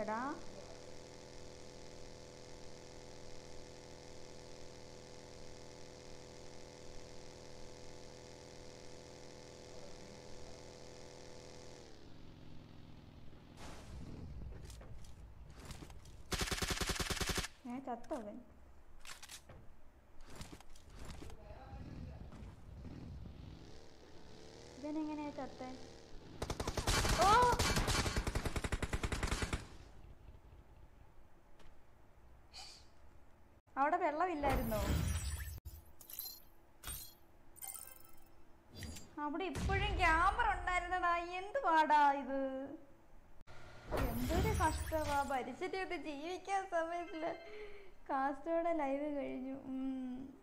എടാ ഏ ചത്തവൻ ഇവനെങ്ങനെയാ ചത്തേ ഓ അവിടെ വെള്ളമില്ലായിരുന്നോ അവിടെ ഇപ്പോഴും ക്യാമറ ഉണ്ടായിരുന്നടാ എന്ത് പാടാ ഇത് എന്തൊരു കഷ്ടമാ പരിസരമൊക്കെ ജീവിക്കാൻ സമയത്തില്ല കാസ്റ്റോടെ ലൈവ് കഴിഞ്ഞു ഉം.